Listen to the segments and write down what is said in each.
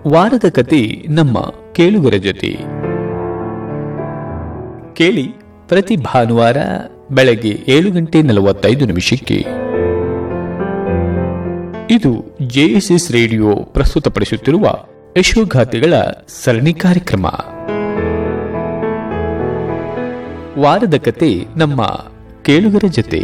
ವಾರದ ಕತೆ ನಮ್ಮ ಕೇಳುಗರ ಜೊತೆ ಕೇಳಿ ಪ್ರತಿ ಭಾನುವಾರ ಬೆಳಗ್ಗೆ ಏಳು ಗಂಟೆ ನಲವತ್ತೈದು ನಿಮಿಷಕ್ಕೆ ಇದು ಜೆಎಸ್ಎಸ್ ರೇಡಿಯೋ ಪ್ರಸ್ತುತಪಡಿಸುತ್ತಿರುವ ಯಶೋಗಾಥೆಗಳ ಸರಣಿ ಕಾರ್ಯಕ್ರಮ ವಾರದ ಕತೆ ನಮ್ಮ ಕೇಳುಗರ ಜೊತೆ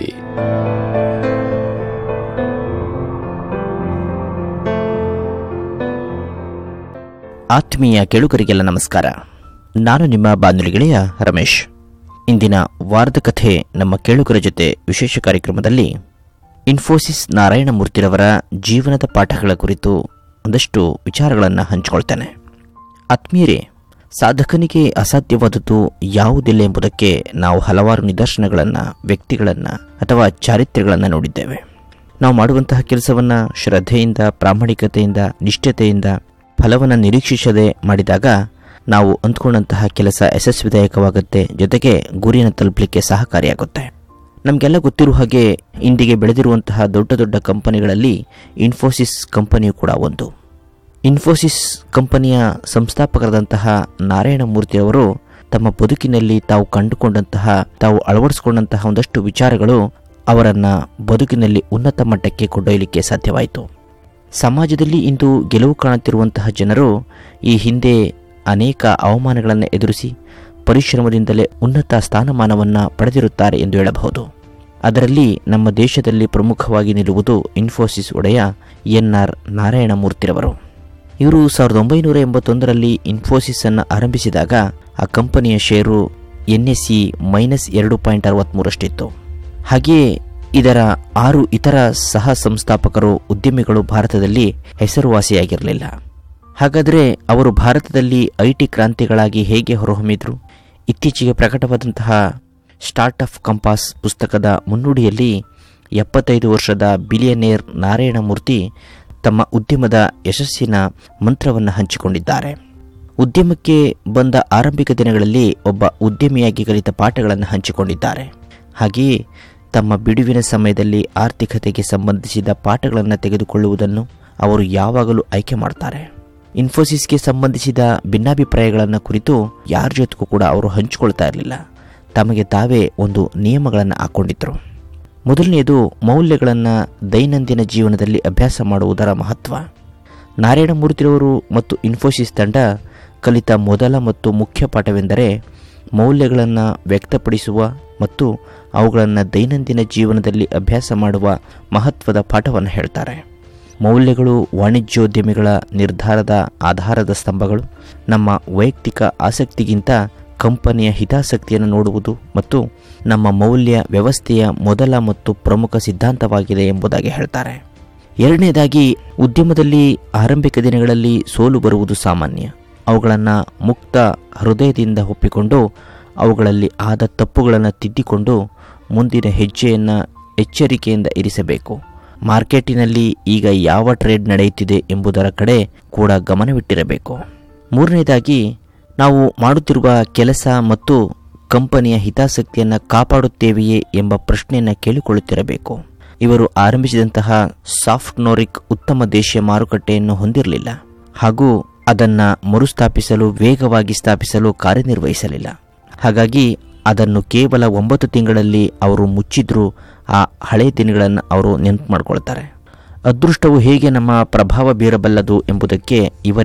ಆತ್ಮೀಯ ಕೇಳುಗರಿಗೆಲ್ಲ ನಮಸ್ಕಾರ ನಾನು ನಿಮ್ಮ ಬಾನುಲಿ ಗೆಳೆಯ ರಮೇಶ್ ಇಂದಿನ ವಾರದ ಕಥೆ ನಮ್ಮ ಕೇಳುಗರ ಜೊತೆ ವಿಶೇಷ ಕಾರ್ಯಕ್ರಮದಲ್ಲಿ ಇನ್ಫೋಸಿಸ್ ನಾರಾಯಣಮೂರ್ತಿರವರ ಜೀವನದ ಪಾಠಗಳ ಕುರಿತು ಒಂದಷ್ಟು ವಿಚಾರಗಳನ್ನು ಹಂಚಿಕೊಳ್ತೇನೆ ಆತ್ಮೀಯರೇ ಸಾಧಕನಿಗೆ ಅಸಾಧ್ಯವಾದದ್ದು ಯಾವುದಿಲ್ಲ ಎಂಬುದಕ್ಕೆ ನಾವು ಹಲವಾರು ನಿದರ್ಶನಗಳನ್ನು ವ್ಯಕ್ತಿಗಳನ್ನು ಅಥವಾ ಚಾರಿತ್ರ್ಯಗಳನ್ನು ನೋಡಿದ್ದೇವೆ ನಾವು ಮಾಡುವಂತಹ ಕೆಲಸವನ್ನು ಶ್ರದ್ಧೆಯಿಂದ ಪ್ರಾಮಾಣಿಕತೆಯಿಂದ ನಿಷ್ಠತೆಯಿಂದ ಫಲವನ್ನು ನಿರೀಕ್ಷಿಸದೆ ಮಾಡಿದಾಗ ನಾವು ಅಂದ್ಕೊಂಡಂತಹ ಕೆಲಸ ಯಶಸ್ವಿದಾಯಕವಾಗುತ್ತೆ ಜೊತೆಗೆ ಗುರಿಯನ್ನು ತಲುಪಲಿಕ್ಕೆ ಸಹಕಾರಿಯಾಗುತ್ತೆ ನಮಗೆಲ್ಲ ಗೊತ್ತಿರುವ ಹಾಗೆ ಇಂದಿಗೆ ಬೆಳೆದಿರುವಂತಹ ದೊಡ್ಡ ದೊಡ್ಡ ಕಂಪನಿಗಳಲ್ಲಿ ಇನ್ಫೋಸಿಸ್ ಕಂಪನಿಯು ಕೂಡ ಒಂದು ಇನ್ಫೋಸಿಸ್ ಕಂಪನಿಯ ಸಂಸ್ಥಾಪಕರಾದಂತಹ ನಾರಾಯಣಮೂರ್ತಿಯವರು ತಮ್ಮ ಬದುಕಿನಲ್ಲಿ ತಾವು ಕಂಡುಕೊಂಡಂತಹ ತಾವು ಅಳವಡಿಸಿಕೊಂಡಂತಹ ಒಂದಷ್ಟು ವಿಚಾರಗಳು ಅವರನ್ನು ಬದುಕಿನಲ್ಲಿ ಉನ್ನತ ಮಟ್ಟಕ್ಕೆ ಕೊಂಡೊಯ್ಯಲಿಕ್ಕೆ ಸಾಧ್ಯವಾಯಿತು ಸಮಾಜದಲ್ಲಿ ಇಂದು ಗೆಲುವು ಕಾಣುತ್ತಿರುವಂತಹ ಜನರು ಈ ಹಿಂದೆ ಅನೇಕ ಅವಮಾನಗಳನ್ನು ಎದುರಿಸಿ ಪರಿಶ್ರಮದಿಂದಲೇ ಉನ್ನತ ಸ್ಥಾನಮಾನವನ್ನು ಪಡೆದಿರುತ್ತಾರೆ ಎಂದು ಹೇಳಬಹುದು ಅದರಲ್ಲಿ ನಮ್ಮ ದೇಶದಲ್ಲಿ ಪ್ರಮುಖವಾಗಿ ನಿಲ್ಲುವುದು ಇನ್ಫೋಸಿಸ್ ಒಡೆಯ ಎನ್ ಆರ್ ನಾರಾಯಣಮೂರ್ತಿರವರು ಇವರು ಸಾವಿರದ ಒಂಬೈನೂರ ಎಂಬತ್ತೊಂದರಲ್ಲಿ ಇನ್ಫೋಸಿಸ್ ಅನ್ನು ಆರಂಭಿಸಿದಾಗ ಆ ಕಂಪನಿಯ share N S C minus ಎರಡು ಪಾಯಿಂಟ್ ಅರವತ್ತ್ಮೂರಷ್ಟಿತ್ತು ಹಾಗೆಯೇ ಇದರ ಆರು ಇತರ ಸಹ ಸಂಸ್ಥಾಪಕರು ಉದ್ಯಮಿಗಳು ಭಾರತದಲ್ಲಿ ಹೆಸರುವಾಸಿಯಾಗಿರಲಿಲ್ಲ ಹಾಗಾದರೆ ಅವರು ಭಾರತದಲ್ಲಿ ಐ ಟಿ ಕ್ರಾಂತಿಗಳಾಗಿ ಹೇಗೆ ಹೊರಹೊಮ್ಮಿದ್ರು ಇತ್ತೀಚೆಗೆ ಪ್ರಕಟವಾದಂತಹ ಸ್ಟಾರ್ಟ್ ಆಫ್ ಕಂಪಾಸ್ ಪುಸ್ತಕದ ಮುನ್ನುಡಿಯಲ್ಲಿ ಎಪ್ಪತ್ತೈದು ವರ್ಷದ ಬಿಲಿಯನೇರ್ ನಾರಾಯಣಮೂರ್ತಿ ತಮ್ಮ ಉದ್ಯಮದ ಯಶಸ್ಸಿನ ಮಂತ್ರವನ್ನು ಹಂಚಿಕೊಂಡಿದ್ದಾರೆ ಉದ್ಯಮಕ್ಕೆ ಬಂದ ಆರಂಭಿಕ ದಿನಗಳಲ್ಲಿ ಒಬ್ಬ ಉದ್ಯಮಿಯಾಗಿ ಕಲಿತ ಪಾಠಗಳನ್ನು ಹಂಚಿಕೊಂಡಿದ್ದಾರೆ ಹಾಗೆಯೇ ತಮ್ಮ ಬಿಡುವಿನ ಸಮಯದಲ್ಲಿ ಆರ್ಥಿಕತೆಗೆ ಸಂಬಂಧಿಸಿದ ಪಾಠಗಳನ್ನು ತೆಗೆದುಕೊಳ್ಳುವುದನ್ನು ಅವರು ಯಾವಾಗಲೂ ಆಯ್ಕೆ ಮಾಡ್ತಾರೆ ಇನ್ಫೋಸಿಸ್ಗೆ ಸಂಬಂಧಿಸಿದ ಭಿನ್ನಾಭಿಪ್ರಾಯಗಳನ್ನು ಕುರಿತು ಯಾರ ಜೊತೆಗೂ ಕೂಡ ಅವರು ಹಂಚಿಕೊಳ್ತಾ ಇರಲಿಲ್ಲ ತಮಗೆ ತಾವೇ ಒಂದು ನಿಯಮಗಳನ್ನು ಹಾಕ್ಕೊಂಡಿದ್ದರು ಮೊದಲನೆಯದು ಮೌಲ್ಯಗಳನ್ನು ದೈನಂದಿನ ಜೀವನದಲ್ಲಿ ಅಭ್ಯಾಸ ಮಾಡುವುದರ ಮಹತ್ವ ನಾರಾಯಣಮೂರ್ತಿರವರು ಮತ್ತು ಇನ್ಫೋಸಿಸ್ ತಂಡ ಕಲಿತ ಮೊದಲ ಮತ್ತು ಮುಖ್ಯ ಪಾಠವೆಂದರೆ ಮೌಲ್ಯಗಳನ್ನು ವ್ಯಕ್ತಪಡಿಸುವ ಮತ್ತು ಅವುಗಳನ್ನು ದೈನಂದಿನ ಜೀವನದಲ್ಲಿ ಅಭ್ಯಾಸ ಮಾಡುವ ಮಹತ್ವದ ಪಾಠವನ್ನು ಹೇಳ್ತಾರೆ ಮೌಲ್ಯಗಳು ವಾಣಿಜ್ಯೋದ್ಯಮಿಗಳ ನಿರ್ಧಾರದ ಆಧಾರದ ಸ್ತಂಭಗಳು ನಮ್ಮ ವೈಯಕ್ತಿಕ ಆಸಕ್ತಿಗಿಂತ ಕಂಪನಿಯ ಹಿತಾಸಕ್ತಿಯನ್ನು ನೋಡುವುದು ಮತ್ತು ನಮ್ಮ ಮೌಲ್ಯ ವ್ಯವಸ್ಥೆಯ ಮೊದಲ ಮತ್ತು ಪ್ರಮುಖ ಸಿದ್ಧಾಂತವಾಗಿದೆ ಎಂಬುದಾಗಿ ಹೇಳ್ತಾರೆ ಎರಡನೇದಾಗಿ ಉದ್ಯಮದಲ್ಲಿ ಆರಂಭಿಕ ದಿನಗಳಲ್ಲಿ ಸೋಲು ಬರುವುದು ಸಾಮಾನ್ಯ ಅವುಗಳನ್ನು ಮುಕ್ತ ಹೃದಯದಿಂದ ಒಪ್ಪಿಕೊಂಡು ಅವುಗಳಲ್ಲಿ ಆದ ತಪ್ಪುಗಳನ್ನು ತಿದ್ದಿಕೊಂಡು ಮುಂದಿನ ಹೆಜ್ಜೆಯನ್ನು ಎಚ್ಚರಿಕೆಯಿಂದ ಇರಿಸಬೇಕು ಮಾರ್ಕೆಟಿನಲ್ಲಿ ಈಗ ಯಾವ ಟ್ರೇಡ್ ನಡೆಯುತ್ತಿದೆ ಎಂಬುದರ ಕಡೆ ಕೂಡ ಗಮನವಿಟ್ಟಿರಬೇಕು ಮೂರನೇದಾಗಿ ನಾವು ಮಾಡುತ್ತಿರುವ ಕೆಲಸ ಮತ್ತು ಕಂಪನಿಯ ಹಿತಾಸಕ್ತಿಯನ್ನು ಕಾಪಾಡುತ್ತೇವೆಯೇ ಎಂಬ ಪ್ರಶ್ನೆಯನ್ನು ಕೇಳಿಕೊಳ್ಳುತ್ತಿರಬೇಕು ಇವರು ಆರಂಭಿಸಿದಂತಹ ಸಾಫ್ಟ್ನೋರಿಕ್ ಉತ್ತಮ ದೇಶೀಯ ಮಾರುಕಟ್ಟೆಯನ್ನು ಹೊಂದಿರಲಿಲ್ಲ ಹಾಗೂ ಅದನ್ನು ಮರುಸ್ಥಾಪಿಸಲು ವೇಗವಾಗಿ ಸ್ಥಾಪಿಸಲು ಕಾರ್ಯನಿರ್ವಹಿಸಲಿಲ್ಲ ಹಾಗಾಗಿ ಅದನ್ನು ಕೇವಲ ಒಂಬತ್ತು ತಿಂಗಳಲ್ಲಿ ಅವರು ಮುಚ್ಚಿದ್ರೂ ಆ ಹಳೆಯ ದಿನಗಳನ್ನು ಅವರು ನೆನಪು ಮಾಡಿಕೊಳ್ತಾರೆ ಅದೃಷ್ಟವು ಹೇಗೆ ನಮ್ಮ ಪ್ರಭಾವ ಬೀರಬಲ್ಲದು ಎಂಬುದಕ್ಕೆ ಇವರೇ